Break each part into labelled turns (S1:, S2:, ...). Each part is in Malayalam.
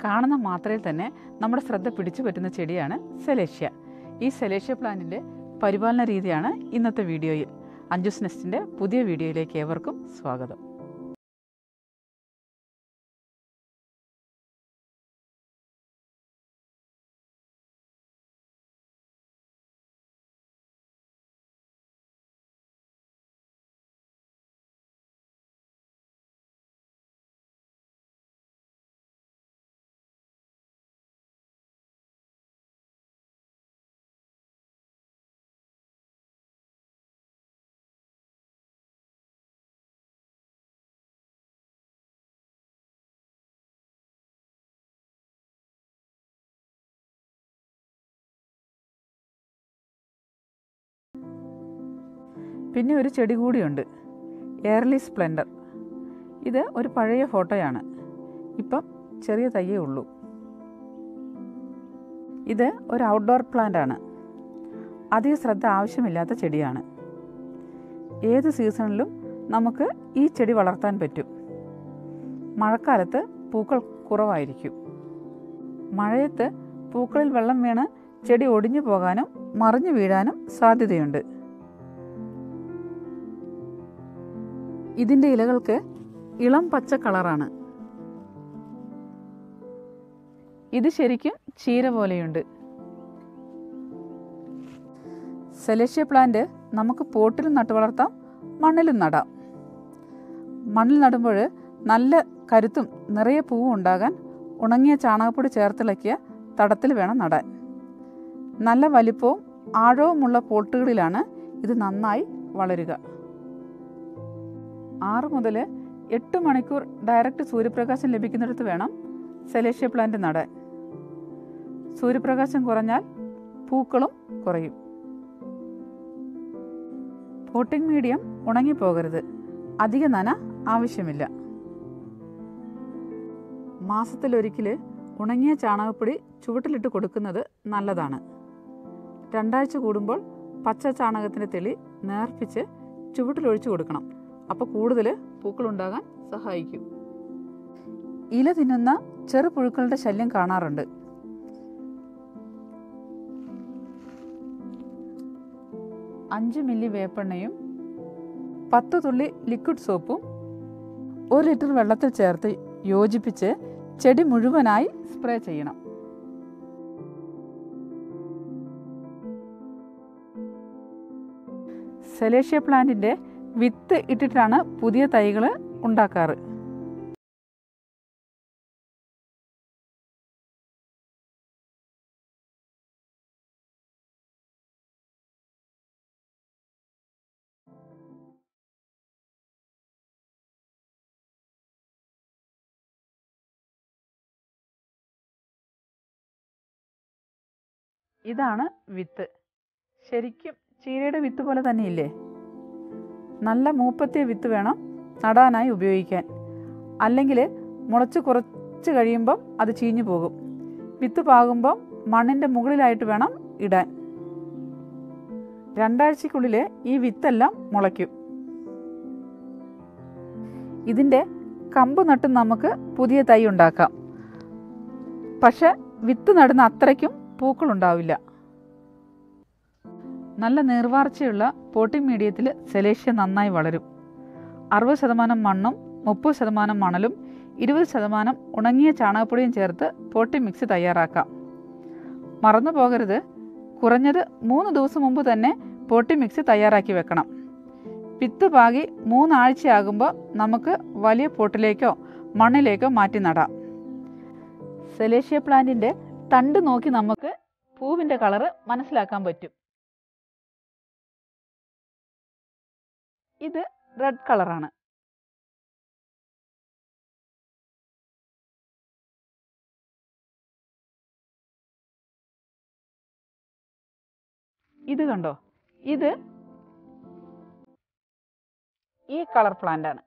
S1: കാണുന്ന മാത്രയിൽ തന്നെ നമ്മുടെ ശ്രദ്ധ പിടിച്ചു പറ്റുന്ന ചെടിയാണ് സെലേഷ്യ ഈ സെലേഷ്യ പ്ലാന്റിൻ്റെ പരിപാലന രീതിയാണ് ഇന്നത്തെ വീഡിയോയിൽ അഞ്ജുസ് നെസ്റ്റിൻ്റെ പുതിയ വീഡിയോയിലേക്ക് ഏവർക്കും സ്വാഗതം പിന്നെ ഒരു ചെടി കൂടിയുണ്ട് എയർലി സ്പ്ലെൻഡർ ഇത് ഒരു പഴയ ഫോട്ടോയാണ് ഇപ്പം ചെറിയ തയ്യേ ഉള്ളൂ ഇത് ഒരു ഔട്ട്ഡോർ പ്ലാന്റ് ആണ് അധിക ശ്രദ്ധ ആവശ്യമില്ലാത്ത ചെടിയാണ് ഏത് സീസണിലും നമുക്ക് ഈ ചെടി വളർത്താൻ പറ്റും മഴക്കാലത്ത് പൂക്കൾ കുറവായിരിക്കും മഴയത്ത് പൂക്കളിൽ വെള്ളം വീണ് ചെടി ഒടിഞ്ഞു പോകാനും മറിഞ്ഞു വീഴാനും സാധ്യതയുണ്ട് ഇതിൻ്റെ ഇലകൾക്ക് ഇളം പച്ച കളറാണ് ഇത് ശരിക്കും ചീര പോലെയുണ്ട് സെലേഷ്യ പ്ലാന്റ് നമുക്ക് പോട്ടിലും നട്ടു വളർത്താം മണ്ണിലും നടാം മണ്ണിൽ നടുമ്പോൾ നല്ല കരുത്തും നിറയെ പൂവും ഉണ്ടാകാൻ ഉണങ്ങിയ ചാണകപ്പൊടി ചേർത്തിളക്കിയ തടത്തിൽ വേണം നടാൻ നല്ല വലിപ്പവും ആഴവുമുള്ള പോട്ടുകളിലാണ് ഇത് നന്നായി വളരുക ആറ് മുതൽ എട്ട് മണിക്കൂർ ഡയറക്റ്റ് സൂര്യപ്രകാശം ലഭിക്കുന്നിടത്ത് വേണം സെലേഷ്യ പ്ലാന്റ് നടാൻ സൂര്യപ്രകാശം കുറഞ്ഞാൽ പൂക്കളും കുറയും പോട്ടിംഗ് മീഡിയം ഉണങ്ങിപ്പോകരുത് അധിക നന ആവശ്യമില്ല മാസത്തിലൊരിക്കൽ ഉണങ്ങിയ ചാണകപ്പൊടി ചുവട്ടിലിട്ട് കൊടുക്കുന്നത് നല്ലതാണ് രണ്ടാഴ്ച കൂടുമ്പോൾ പച്ച ചാണകത്തിൻ്റെ തെളി നേർപ്പിച്ച് ചുവട്ടിലൊഴിച്ചു കൊടുക്കണം അപ്പോൾ കൂടുതൽ പൂക്കളുണ്ടാകാൻ സഹായിക്കും ഇല തിന്നുന്ന ചെറു പുഴുക്കളുടെ ശല്യം കാണാറുണ്ട് അഞ്ച് മില്ലി വേപ്പെണ്ണയും പത്ത് തുള്ളി ലിക്വിഡ് സോപ്പും ഒരു ലിറ്റർ വെള്ളത്തിൽ ചേർത്ത് യോജിപ്പിച്ച് ചെടി മുഴുവനായി സ്പ്രേ ചെയ്യണം സെലേഷ്യ പ്ലാന്റിൻ്റെ വിത്ത് ഇട്ടിട്ടാണ് പുതിയ തൈകൾ ഉണ്ടാക്കാറ് ഇതാണ് വിത്ത് ശരിക്കും ചീരയുടെ വിത്ത് പോലെ തന്നെയില്ലേ നല്ല മൂപ്പത്തിയ വിത്ത് വേണം നടാനായി ഉപയോഗിക്കാൻ അല്ലെങ്കിൽ മുളച്ച് കുറച്ച് കഴിയുമ്പം അത് ചീഞ്ഞു പോകും വിത്ത് പാകുമ്പം മണ്ണിൻ്റെ മുകളിലായിട്ട് വേണം ഇടാൻ രണ്ടാഴ്ചക്കുള്ളിൽ ഈ വിത്തെല്ലാം മുളയ്ക്കും ഇതിൻ്റെ കമ്പ് നട്ടും നമുക്ക് പുതിയ തൈ ഉണ്ടാക്കാം പക്ഷെ വിത്ത് നടുന്ന അത്രയ്ക്കും പൂക്കളുണ്ടാവില്ല നല്ല നീർവാർച്ചയുള്ള പോട്ടിംഗ് മീഡിയത്തിൽ സെലേഷ്യ നന്നായി വളരും അറുപത് ശതമാനം മണ്ണും മുപ്പത് ശതമാനം മണലും ഇരുപത് ശതമാനം ഉണങ്ങിയ ചാണകപ്പൊടിയും ചേർത്ത് പോട്ടിംഗ് മിക്സ് തയ്യാറാക്കാം മറന്നു പോകരുത് കുറഞ്ഞത് മൂന്ന് ദിവസം മുമ്പ് തന്നെ പോട്ടി മിക്സ് തയ്യാറാക്കി വെക്കണം വിത്ത് പാകി മൂന്നാഴ്ചയാകുമ്പോൾ നമുക്ക് വലിയ പോട്ടിലേക്കോ മണ്ണിലേക്കോ മാറ്റി നടാം സെലേഷ്യ പ്ലാന്റിൻ്റെ തണ്ട് നോക്കി നമുക്ക് പൂവിൻ്റെ കളറ് മനസ്സിലാക്കാൻ പറ്റും ഇത് റെഡ് കളറാണ് ഇത് കണ്ടോ ഇത് ഈ കളർ പ്ലാന്റ് ആണ്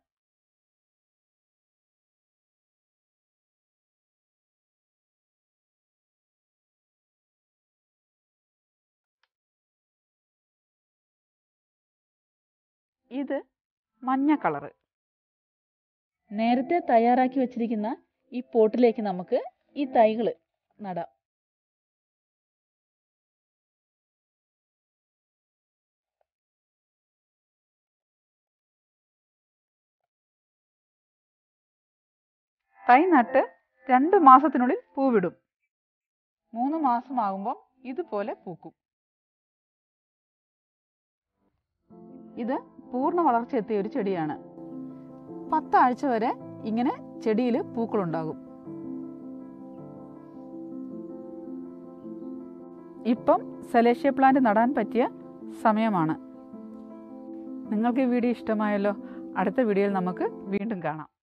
S1: ഇത് മഞ്ഞ കളറ് നേരത്തെ തയ്യാറാക്കി വെച്ചിരിക്കുന്ന ഈ പോട്ടിലേക്ക് നമുക്ക് ഈ തൈകൾ നടാം തൈ നട്ട് രണ്ട് മാസത്തിനുള്ളിൽ പൂവിടും മൂന്ന് മാസമാകുമ്പോൾ ഇതുപോലെ പൂക്കും ഇത് പൂർണ്ണ വളർച്ച എത്തിയ ഒരു ചെടിയാണ് പത്താഴ്ച വരെ ഇങ്ങനെ ചെടിയിൽ പൂക്കളുണ്ടാകും ഇപ്പം സെലേഷ്യ പ്ലാന്റ് നടാൻ പറ്റിയ സമയമാണ് നിങ്ങൾക്ക് ഈ വീഡിയോ ഇഷ്ടമായല്ലോ അടുത്ത വീഡിയോയിൽ നമുക്ക് വീണ്ടും കാണാം